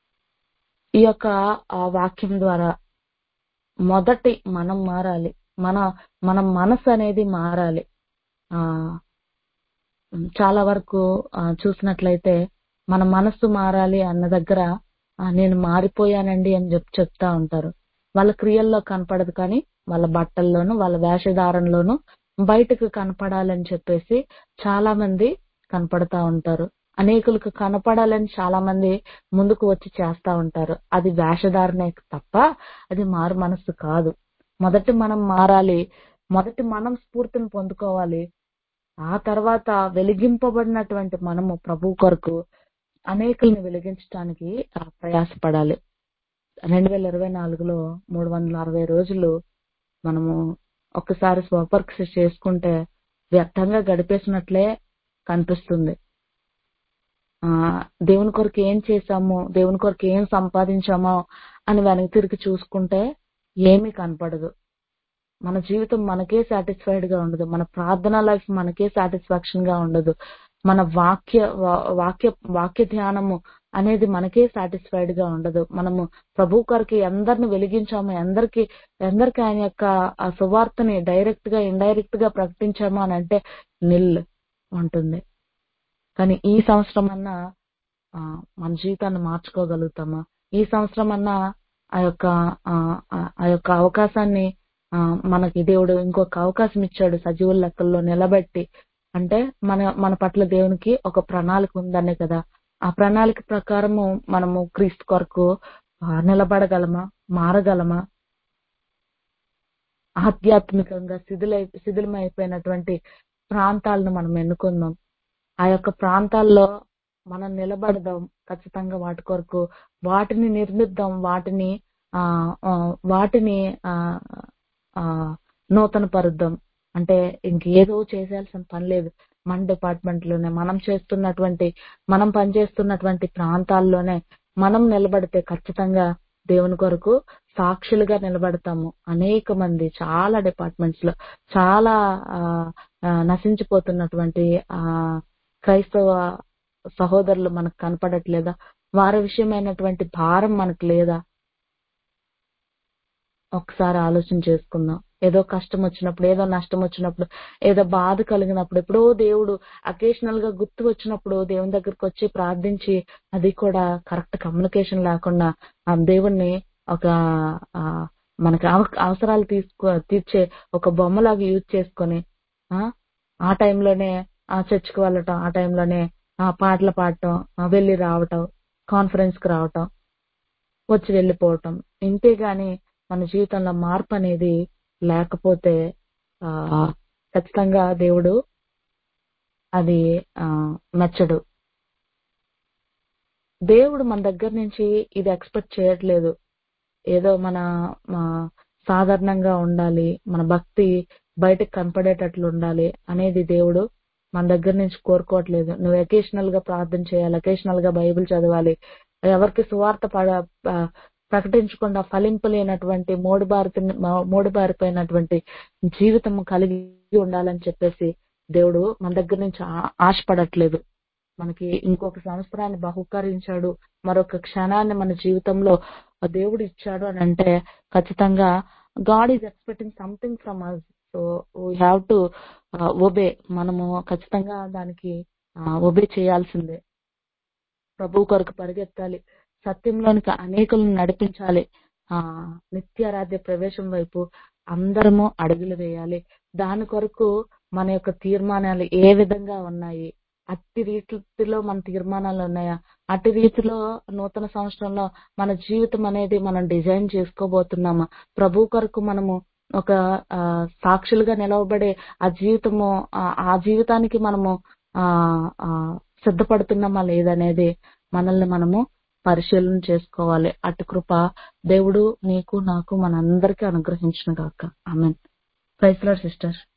ఈ యొక్క ఆ వాక్యం ద్వారా మొదటి మనం మారాలి మన మన మనసు అనేది మారాలి ఆ చాలా వరకు ఆ, చూసినట్లయితే మన మనసు మారాలి అన్న దగ్గర "ఆ, నేను మారిపోయానండి అని చెప్పి చెప్తా ఉంటారు వాళ్ళ క్రియల్లో కనపడదు కానీ వాళ్ళ బట్టల్లోనూ వాళ్ళ వేషధారంలోనూ బయటకు కనపడాలని చెప్పేసి చాలా మంది కనపడతా ఉంటారు అనేకులకు కనపడాలని చాలా మంది ముందుకు వచ్చి చేస్తా ఉంటారు అది వేషధారణే తప్ప అది మారు మనస్సు కాదు మొదటి మనం మారాలి మొదటి మనం స్ఫూర్తిని పొందుకోవాలి ఆ తర్వాత వెలిగింపబడినటువంటి మనము ప్రభు కొరకు అనేకుల్ని వెలిగించడానికి ఆ, ప్రయాసపడాలి రెండు వేల ఇరవై నాలుగులో మూడు వందల అరవై రోజులు మనము ఒక్కసారి స్వపరీక్ష చేసుకుంటే వ్యర్థంగా గడిపేసినట్లే కనిపిస్తుంది ఆ దేవుని కొరకు ఏం చేశాము దేవుని కొరకు ఏం సంపాదించామో అని వెనక్కి తిరిగి చూసుకుంటే ఏమీ కనపడదు మన జీవితం మనకే సాటిస్ఫైడ్ గా ఉండదు మన ప్రార్థన లైఫ్ మనకే సాటిస్ఫాక్షన్ గా ఉండదు మన వాక్య వా- వాక్య వాక్య ధ్యానము అనేది మనకే సాటిస్ఫైడ్ గా ఉండదు మనము ప్రభు కొరకు ఎందరిని వెలిగించాము ఎందరికి ఎందరికి ఆయన యొక్క ఆ సువార్తని డైరెక్ట్ గా ఇండైరెక్ట్ గా ప్రకటించాము అని అంటే నిల్ ఉంటుంది కానీ ఈ సంవత్సరం అన్నా ఆ, మన జీవితాన్ని మార్చుకోగలుగుతామా ఈ సంవత్సరం అన్నా ఆ యొక్క ఆ, ఆ- ఆ యొక్క అవకాశాన్ని ఆ, మనకి దేవుడు ఇంకొక అవకాశం ఇచ్చాడు సజీవుల లెక్కల్లో నిలబెట్టి అంటే మన మన పట్ల దేవునికి ఒక ప్రణాళిక ఉందనే కదా ఆ ప్రణాళిక ప్రకారము మనము క్రీస్తు కొరకు ఆ, నిలబడగలమా మారగలమా ఆధ్యాత్మికంగా శిథిలై శిథిలమైపోయినటువంటి ప్రాంతాలను మనం ఎన్నుకుందాం ఆ యొక్క ప్రాంతాల్లో మనం నిలబడదాం ఖచ్చితంగా వాటి కొరకు వాటిని నిర్మిద్దాం వాటిని ఆ ఆ, వాటిని ఆ ఆ నూతన పరుద్దాం అంటే ఇంకేదో చేసేయాల్సిన పని లేదు మన డిపార్ట్మెంట్ లోనే మనం చేస్తున్నటువంటి మనం పనిచేస్తున్నటువంటి ప్రాంతాల్లోనే మనం నిలబడితే ఖచ్చితంగా దేవుని కొరకు సాక్షులుగా నిలబడతాము అనేక మంది చాలా డిపార్ట్మెంట్స్ లో చాలా ఆ, ఆ, నశించిపోతున్నటువంటి ఆ క్రైస్తవ సహోదరులు మనకు కనపడట్లేదా వారి విషయమైనటువంటి భారం మనకు లేదా ఒకసారి ఆలోచన చేసుకుందాం ఏదో కష్టం వచ్చినప్పుడు ఏదో నష్టం వచ్చినప్పుడు ఏదో బాధ కలిగినప్పుడు ఎప్పుడో దేవుడు అకేషనల్ గా గుర్తు వచ్చినప్పుడు దేవుని దగ్గరికి వచ్చి ప్రార్థించి అది కూడా కరెక్ట్ కమ్యూనికేషన్ లేకుండా ఆ దేవుణ్ణి ఒక ఆ, మనకి అవ- అవసరాలు తీసుకో తీర్చే ఒక బొమ్మలాగా యూజ్ చేసుకొని ఆ ఆ టైంలోనే ఆ చర్చ్కి వెళ్ళటం ఆ టైంలోనే ఆ పాటలు పాడటం ఆ వెళ్ళి రావటం కాన్ఫరెన్స్ కి రావటం వచ్చి వెళ్ళిపోవటం ఇంతే గాని మన జీవితంలో మార్పు అనేది లేకపోతే ఆ ఖచ్చితంగా దేవుడు అది ఆ మెచ్చడు దేవుడు మన దగ్గర నుంచి ఇది ఎక్స్పెక్ట్ చేయట్లేదు ఏదో మన మా సాధారణంగా ఉండాలి మన భక్తి బయటకు కనపడేటట్లు ఉండాలి అనేది దేవుడు మన దగ్గర నుంచి కోరుకోవట్లేదు నువ్వు అకేషనల్ గా ప్రార్థన చేయాలి అకేషనల్ గా బైబిల్ చదవాలి ఎవరికి సువార్త పడ ఆ, ప్రకటించకుండా ఫలింపలేనటువంటి మూడు బారి మూడు బారిపోయినటువంటి జీవితం కలిగి ఉండాలని చెప్పేసి దేవుడు మన దగ్గర నుంచి ఆ- ఆశపడట్లేదు మనకి ఇంకొక సంవత్సరాన్ని బహుకరించాడు మరొక క్షణాన్ని మన జీవితంలో ఆ దేవుడు ఇచ్చాడు అని అంటే ఖచ్చితంగా God is expecting something from us so we have to obey మనము ఖచ్చితంగా దానికి ఒబే చేయాల్సిందే ప్రభు కొరకు పరిగెత్తాలి సత్యంలోనికి అనేకులను నడిపించాలి ఆ నిత్యారాధ్య ప్రవేశం వైపు అందరము అడుగులు వేయాలి దాని కొరకు మన యొక్క తీర్మానాలు ఏ విధంగా ఉన్నాయి అట్టి రీతిలో మన తీర్మానాలు ఉన్నాయా అట్టి రీతిలో నూతన సంవత్సరంలో మన జీవితం అనేది మనం డిజైన్ చేసుకోబోతున్నామా ప్రభు కొరకు మనము ఒక ఆ, సాక్షులుగా నిలవబడే ఆ జీవితము ఆ- ఆ జీవితానికి మనము ఆ ఆ, సిద్ధపడుతున్నామా లేదనేది మనల్ని మనము పరిశీలన చేసుకోవాలి అటు కృప దేవుడు నీకు నాకు మనందరికీ అనుగ్రహించిన గాక ఆమెన్ ప్రైస్ సిస్టర్